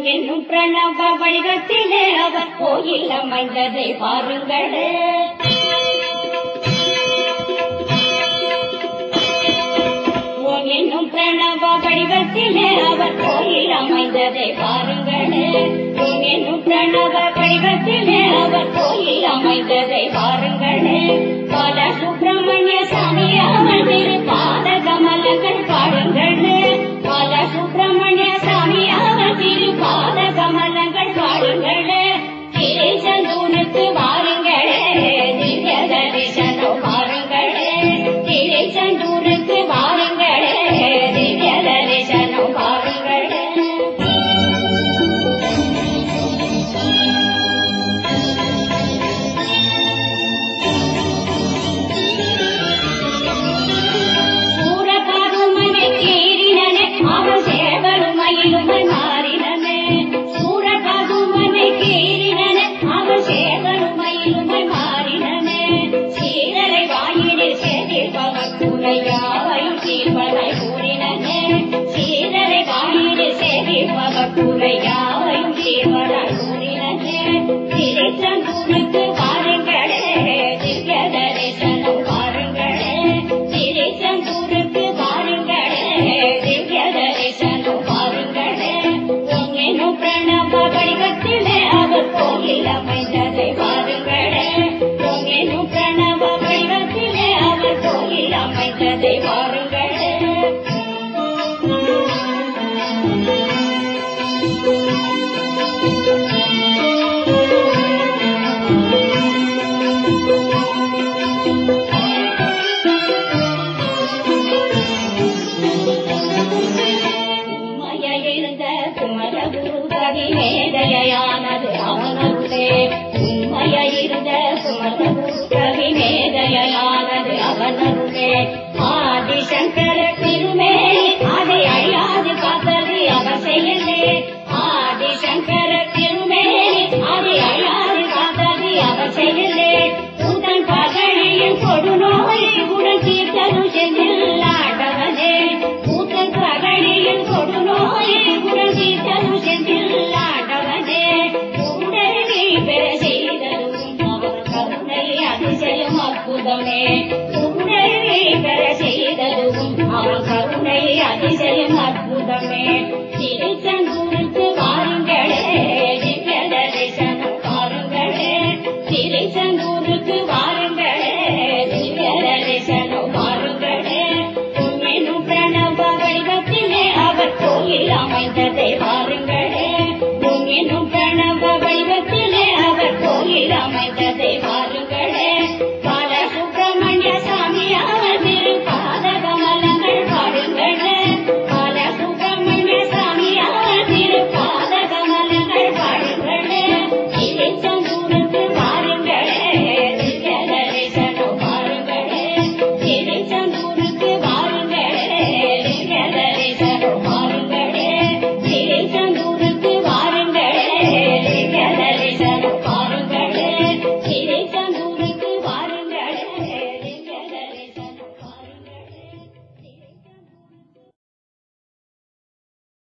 என்னும் பிரணவ வடிவத்திலே அவர் கோயில் அமைந்ததை பாருங்களே ஓம் என்னும் பிரணவ வடிவத்திலே அவர் கோயில் அமைந்ததை பாருங்களே ஓம் என்னும் பிரணவ வடிவத்திலே அவர் கோயில் அமைந்ததை பாருங்களே பால சுப்பிரமணிய சாமி அவர் திரு பாத கமலங்கள் பாடுங்களே பால சுப்பிரமணிய சாமி அவர் திரு பாத கமலங்கள் பாடுங்களே திருச்செந்தூருக்கு வாருங்களே திவ்ய தரிசனம் பாருங்களே திருச்செந்தூருக்கு வாருங்களே திவ்ய தரிசனம் பாருங்களே சூரகாருமனை கீறினனே அவன் சேவலுமயிலுமை மாறினனே சூரகாருமனை கீறினனே அவன் சேவலுமயிலுமை மாறினனே சீரரை வாயிலில் சேதிர்பவர் குறையாவையும் சீர்வனை கூறினனே சீரரை வாயிலில் சேதிர்பவர் குறையாவையும் சீர்வனை கூறினனே திருச்செந்தூருக்கு வாருங்களே திவ்ய தரிசனம் பாருங்களே திருச்செந்தூருக்கு வாருங்களே திவ்ய தரிசனம் பாருங்களே உங்கெனும் பிரணவ வடிவத்திலே அவர் கோயில் அமைந்ததை பாருங்களே உங்கெனும் பிரணவ வடிவத்திலே அவர் கோயில் அமைந்ததை பாருங்களே உண்மையிருந்த சுமரகுரு கவி மேதையானது அவனருளே உண்மையிருந்த சுமரகுரு கவி மேதையானது அவனருளே ஆதிசங்கர திருமேனி அதை அழியாது காத்தது அவர் செயலே ஆதிசங்கர திருமேனி அதை அழியாது காத்தது அவர் செயலே உடன் பகழியின் கொடுநோயை உடன் தீர்த்தது செந்தில்லாடவனே கூத்தன் பகழியின் கொடுநோயை உடன் தீர்த்தது செந்தில்லாடவனே உடனே பெற செய்ததும் அவர் கருணை அதிசயம் அற்புதமே